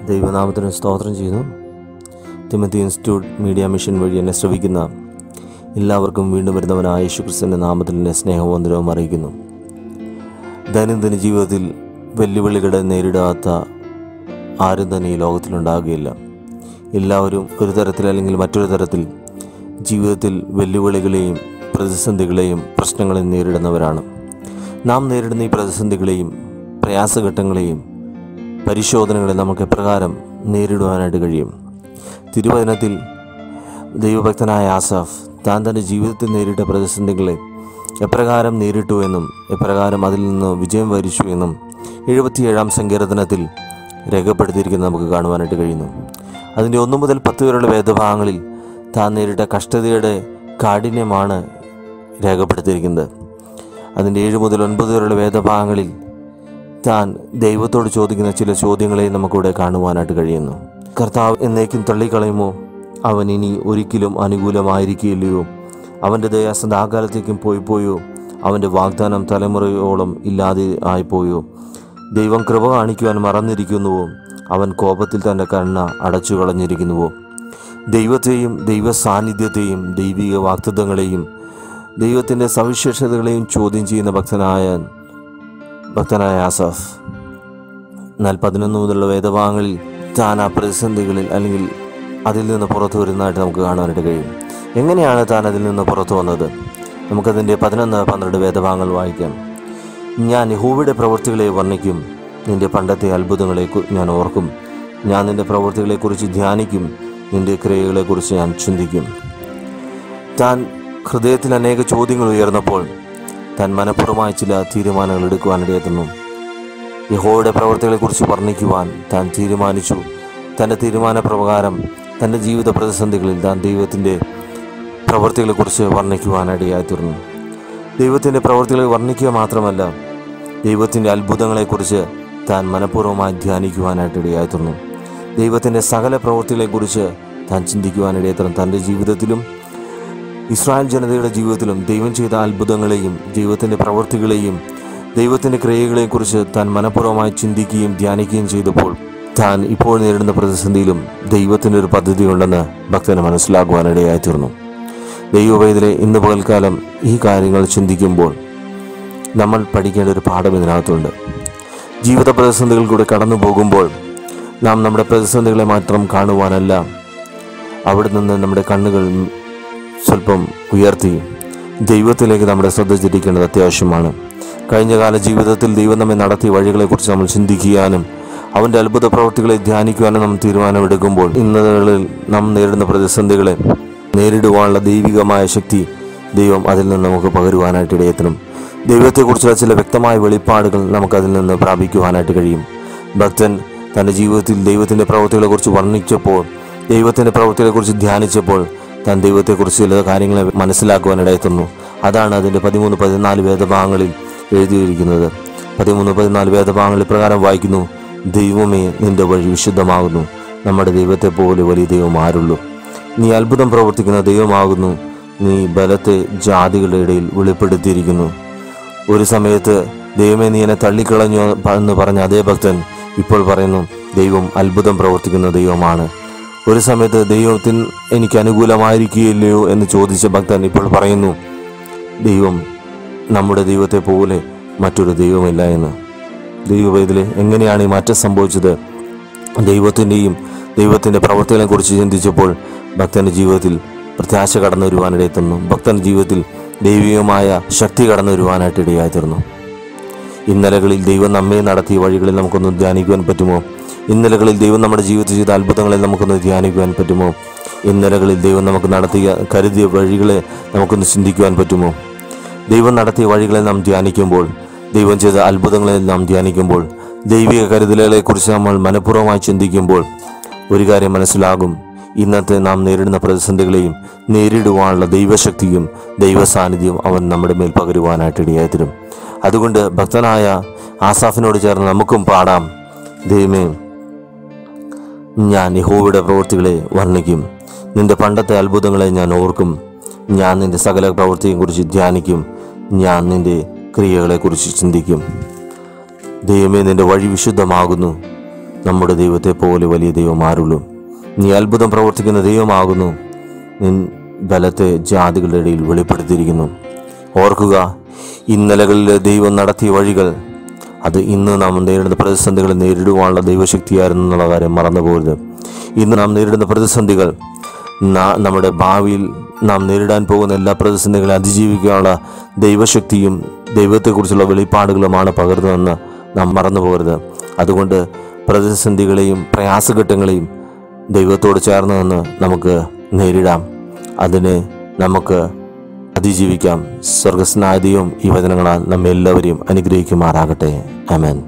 ദൈവനാമത്തിന് സ്തോത്രം ചെയ്യുന്നു തിമത്തി ഇൻസ്റ്റിറ്റ്യൂട്ട് മീഡിയ മിഷൻ വഴി എന്നെ ശ്രവിക്കുന്ന എല്ലാവർക്കും വീണ്ടും വരുന്നവനായ യേശുക്രിസ്തുവിൻ്റെ നാമത്തിൽ എന്നെ സ്നേഹവന്ദനവും അറിയിക്കുന്നു ദൈനംദിന ജീവിതത്തിൽ വെല്ലുവിളികളെ നേരിടാത്ത ആരും തന്നെ ഈ ലോകത്തിലുണ്ടാകുകയില്ല എല്ലാവരും ഒരു തരത്തിൽ അല്ലെങ്കിൽ മറ്റൊരു തരത്തിൽ ജീവിതത്തിൽ വെല്ലുവിളികളെയും പ്രതിസന്ധികളെയും പ്രശ്നങ്ങളെയും നേരിടുന്നവരാണ് നാം നേരിടുന്ന ഈ പ്രതിസന്ധികളെയും പ്രയാസഘട്ടങ്ങളെയും പരിശോധനകളെ നമുക്ക് എപ്രകാരം നേരിടുവാനായിട്ട് കഴിയും തിരുവചനത്തിൽ ദൈവഭക്തനായ ആസാഫ് താൻ തൻ്റെ ജീവിതത്തിൽ നേരിട്ട പ്രതിസന്ധികളെ എപ്രകാരം നേരിട്ടു എന്നും എപ്രകാരം അതിൽ നിന്ന് വിജയം വരിച്ചു എന്നും എഴുപത്തിയേഴാം സങ്കീർത്തനത്തിൽ രേഖപ്പെടുത്തിയിരിക്കുന്നത് നമുക്ക് കാണുവാനായിട്ട് കഴിയുന്നു അതിൻ്റെ ഒന്നു മുതൽ പത്ത് വരെയുള്ള വേദഭാഗങ്ങളിൽ താൻ നേരിട്ട കഷ്ടതയുടെ കാഠിന്യമാണ് രേഖപ്പെടുത്തിയിരിക്കുന്നത് അതിൻ്റെ ഏഴ് മുതൽ ഒൻപത് വരെയുള്ള വേദഭാഗങ്ങളിൽ താൻ ദൈവത്തോട് ചോദിക്കുന്ന ചില ചോദ്യങ്ങളെ നമുക്കിവിടെ കാണുവാനായിട്ട് കഴിയുന്നു കർത്താവ് എന്നേക്കും തള്ളിക്കളയുമോ അവൻ ഇനി ഒരിക്കലും അനുകൂലമായിരിക്കില്ലയോ അവൻ്റെ ദയ സദാകാലത്തേക്കും പോയി പോയോ അവൻ്റെ വാഗ്ദാനം തലമുറയോളം ഇല്ലാതെ ആയിപ്പോയോ ദൈവം കൃപ കാണിക്കുവാൻ മറന്നിരിക്കുന്നുവോ അവൻ കോപത്തിൽ തൻ്റെ കണ്ണ അടച്ചു കളഞ്ഞിരിക്കുന്നുവോ ദൈവത്തെയും ദൈവ സാന്നിധ്യത്തെയും ദൈവിക വാക്തത്വങ്ങളെയും ദൈവത്തിൻ്റെ സവിശേഷതകളെയും ചോദ്യം ചെയ്യുന്ന ഭക്തനായ ഭക്തനായ ആസാഫ് എന്നാൽ പതിനൊന്ന് മുതലുള്ള വേദഭാഗങ്ങളിൽ താൻ ആ പ്രതിസന്ധികളിൽ അല്ലെങ്കിൽ അതിൽ നിന്ന് പുറത്തു വരുന്നതായിട്ട് നമുക്ക് കാണാനായിട്ട് കഴിയും എങ്ങനെയാണ് താൻ അതിൽ നിന്ന് പുറത്തു വന്നത് നമുക്കതിൻ്റെ പതിനൊന്ന് പന്ത്രണ്ട് വേദഭാഗങ്ങൾ വായിക്കാം ഞാൻ യഹോവയുടെ പ്രവൃത്തികളെ വർണ്ണിക്കും നിന്റെ പണ്ടത്തെ അത്ഭുതങ്ങളെ കു- ഞാൻ ഓർക്കും ഞാൻ നിന്റെ പ്രവൃത്തികളെക്കുറിച്ച് ധ്യാനിക്കും നിന്റെ ക്രിയകളെക്കുറിച്ച് ഞാൻ ചിന്തിക്കും താൻ ഹൃദയത്തിൽ അനേക ചോദ്യങ്ങൾ ഉയർന്നപ്പോൾ താൻ മനഃപൂർവ്വമായ ചില തീരുമാനങ്ങൾ എടുക്കുവാനിടയെത്തുന്നു യഹോയുടെ പ്രവർത്തികളെക്കുറിച്ച് വർണ്ണിക്കുവാൻ താൻ തീരുമാനിച്ചു തൻ്റെ തീരുമാനപ്രകാരം തൻ്റെ ജീവിത പ്രതിസന്ധികളിൽ താൻ ദൈവത്തിൻ്റെ പ്രവൃത്തികളെക്കുറിച്ച് വർണ്ണിക്കുവാനിടയായിത്തീർന്നു ദൈവത്തിൻ്റെ പ്രവൃത്തികളെ വർണ്ണിക്കുക മാത്രമല്ല ദൈവത്തിൻ്റെ അത്ഭുതങ്ങളെക്കുറിച്ച് താൻ മനഃപൂർവ്വമായി ധ്യാനിക്കുവാനായിട്ട് ഇടയായിത്തീർന്നു ദൈവത്തിൻ്റെ സകല പ്രവൃത്തികളെക്കുറിച്ച് താൻ ചിന്തിക്കുവാനിടയായിത്തീർന്നു തൻ്റെ ജീവിതത്തിലും ഇസ്രായേൽ ജനതയുടെ ജീവിതത്തിലും ദൈവം ചെയ്ത അത്ഭുതങ്ങളെയും ദൈവത്തിൻ്റെ പ്രവൃത്തികളെയും ദൈവത്തിൻ്റെ ക്രിയകളെക്കുറിച്ച് താൻ മനഃപൂർവ്വമായി ചിന്തിക്കുകയും ധ്യാനിക്കുകയും ചെയ്തപ്പോൾ താൻ ഇപ്പോൾ നേരിടുന്ന പ്രതിസന്ധിയിലും ദൈവത്തിൻ്റെ ഒരു പദ്ധതി ഉണ്ടെന്ന് ഭക്തന് മനസ്സിലാക്കുവാനിടയായിത്തീർന്നു ദൈവവേദലെ ഇന്ന് പകൽക്കാലം ഈ കാര്യങ്ങൾ ചിന്തിക്കുമ്പോൾ നമ്മൾ പഠിക്കേണ്ട ഒരു പാഠം ഇതിനകത്തുണ്ട് ജീവിത പ്രതിസന്ധികൾ കൂടെ കടന്നു പോകുമ്പോൾ നാം നമ്മുടെ പ്രതിസന്ധികളെ മാത്രം കാണുവാനല്ല അവിടെ നിന്ന് നമ്മുടെ കണ്ണുകൾ സ്വല്പം ഉയർത്തി ദൈവത്തിലേക്ക് നമ്മുടെ ശ്രദ്ധ തിരിക്കേണ്ടത് അത്യാവശ്യമാണ് കഴിഞ്ഞകാല ജീവിതത്തിൽ ദൈവം നമ്മെ നടത്തിയ വഴികളെക്കുറിച്ച് നമ്മൾ ചിന്തിക്കുവാനും അവൻ്റെ അത്ഭുത പ്രവൃത്തികളെ ധ്യാനിക്കുവാനും നാം തീരുമാനമെടുക്കുമ്പോൾ ഇന്നകളിൽ നാം നേരിടുന്ന പ്രതിസന്ധികളെ നേരിടുവാനുള്ള ദൈവികമായ ശക്തി ദൈവം അതിൽ നിന്ന് നമുക്ക് പകരുവാനായിട്ട് ഇടയെത്തണം ദൈവത്തെക്കുറിച്ചുള്ള ചില വ്യക്തമായ വെളിപ്പാടുകൾ നമുക്കതിൽ നിന്ന് പ്രാപിക്കുവാനായിട്ട് കഴിയും ഭക്തൻ തൻ്റെ ജീവിതത്തിൽ ദൈവത്തിൻ്റെ പ്രവൃത്തികളെക്കുറിച്ച് വർണ്ണിച്ചപ്പോൾ ദൈവത്തിൻ്റെ പ്രവൃത്തികളെക്കുറിച്ച് ധ്യാനിച്ചപ്പോൾ താൻ ദൈവത്തെക്കുറിച്ച് ചില കാര്യങ്ങളെ മനസ്സിലാക്കുവാനിടയെത്തുന്നു അതാണ് അതിൻ്റെ പതിമൂന്ന് പതിനാല് വേദഭാഗങ്ങളിൽ എഴുതിയിരിക്കുന്നത് പതിമൂന്ന് പതിനാല് വേദഭാഗങ്ങൾ ഇപ്രകാരം വായിക്കുന്നു ദൈവമേ നിന്റെ വഴി വിശുദ്ധമാകുന്നു നമ്മുടെ ദൈവത്തെ പോലെ വലിയ ദൈവം ആരുള്ളൂ നീ അത്ഭുതം പ്രവർത്തിക്കുന്ന ദൈവമാകുന്നു നീ ബലത്തെ ജാതികളുടെ ഇടയിൽ വെളിപ്പെടുത്തിയിരിക്കുന്നു ഒരു സമയത്ത് ദൈവമേ നീ എന്നെ തള്ളിക്കളഞ്ഞു എന്ന് പറഞ്ഞ അതേ ഭക്തൻ ഇപ്പോൾ പറയുന്നു ദൈവം അത്ഭുതം പ്രവർത്തിക്കുന്ന ദൈവമാണ് ഒരു സമയത്ത് ദൈവത്തിന് എനിക്ക് അനുകൂലമായിരിക്കുകയില്ലയോ എന്ന് ചോദിച്ച ഭക്തൻ ഇപ്പോൾ പറയുന്നു ദൈവം നമ്മുടെ ദൈവത്തെ പോലെ മറ്റൊരു ദൈവമില്ല എന്ന് ദൈവവേദിലെ എങ്ങനെയാണ് ഈ മാറ്റം സംഭവിച്ചത് ദൈവത്തിൻ്റെയും ദൈവത്തിൻ്റെ പ്രവർത്തികളെക്കുറിച്ച് ചിന്തിച്ചപ്പോൾ ഭക്തൻ്റെ ജീവിതത്തിൽ പ്രത്യാശ കടന്നു വരുവാനിടയെത്തുന്നു ഭക്തൻ്റെ ജീവിതത്തിൽ ദൈവികമായ ശക്തി കടന്നു വരുവാനായിട്ട് ഇടയായിത്തീർന്നു ഇന്നലകളിൽ ദൈവം നമ്മെ നടത്തിയ വഴികളിൽ നമുക്കൊന്ന് ധ്യാനിക്കുവാൻ പറ്റുമോ ഇന്നലകളിൽ ദൈവം നമ്മുടെ ജീവിതത്തിൽ ചെയ്ത അത്ഭുതങ്ങളെ നമുക്കൊന്ന് ധ്യാനിക്കുവാൻ പറ്റുമോ ഇന്നലകളിൽ ദൈവം നമുക്ക് നടത്തിയ കരുതിയ വഴികളെ നമുക്കൊന്ന് ചിന്തിക്കുവാൻ പറ്റുമോ ദൈവം നടത്തിയ വഴികളെ നാം ധ്യാനിക്കുമ്പോൾ ദൈവം ചെയ്ത അത്ഭുതങ്ങളെ നാം ധ്യാനിക്കുമ്പോൾ ദൈവിക കരുതലുകളെക്കുറിച്ച് നമ്മൾ മനഃപൂർവ്വമായി ചിന്തിക്കുമ്പോൾ ഒരു കാര്യം മനസ്സിലാകും ഇന്നത്തെ നാം നേരിടുന്ന പ്രതിസന്ധികളെയും നേരിടുവാനുള്ള ദൈവശക്തിയും ദൈവ സാന്നിധ്യവും അവൻ നമ്മുടെ മേൽ പകരുവാനായിട്ട് ഇടയായിത്തരും അതുകൊണ്ട് ഭക്തനായ ആസാഫിനോട് ചേർന്ന് നമുക്കും പാടാം ദൈവമേ ഞാൻ യഹോവയുടെ പ്രവൃത്തികളെ വർണ്ണിക്കും നിന്റെ പണ്ടത്തെ അത്ഭുതങ്ങളെ ഞാൻ ഓർക്കും ഞാൻ നിന്റെ സകല പ്രവൃത്തിയെക്കുറിച്ച് ധ്യാനിക്കും ഞാൻ നിന്റെ ക്രിയകളെക്കുറിച്ച് ചിന്തിക്കും ദൈവമേ നിന്റെ വഴി വിശുദ്ധമാകുന്നു നമ്മുടെ ദൈവത്തെ പോലെ വലിയ ദൈവം ആരുള്ളൂ നീ അത്ഭുതം പ്രവർത്തിക്കുന്ന ദൈവമാകുന്നു നിൻ ബലത്തെ ജാതികളുടെ ഇടയിൽ വെളിപ്പെടുത്തിയിരിക്കുന്നു ഓർക്കുക ഇന്നലകളിൽ ദൈവം നടത്തിയ വഴികൾ അത് ഇന്ന് നാം നേരിടുന്ന പ്രതിസന്ധികളെ നേരിടുവാനുള്ള ദൈവശക്തിയായിരുന്നു എന്നുള്ള കാര്യം മറന്നു പോകരുത് ഇന്ന് നാം നേരിടുന്ന പ്രതിസന്ധികൾ നാ- നമ്മുടെ ഭാവിയിൽ നാം നേരിടാൻ പോകുന്ന എല്ലാ പ്രതിസന്ധികളെ അതിജീവിക്കാനുള്ള ദൈവശക്തിയും ദൈവത്തെക്കുറിച്ചുള്ള വെളിപ്പാടുകളുമാണ് പകർന്നതെന്ന് നാം മറന്നു പോകരുത് അതുകൊണ്ട് പ്രതിസന്ധികളെയും പ്രയാസഘട്ടങ്ങളെയും ദൈവത്തോട് ചേർന്ന് നിന്ന് നമുക്ക് നേരിടാം അതിനെ നമുക്ക് അതിജീവിക്കാം സ്വർഗസ്നാദിയും ഈ വചനങ്ങളാൽ നമ്മെ എല്ലാവരെയും അനുഗ്രഹിക്കുമാറാകട്ടെ ആമേൻ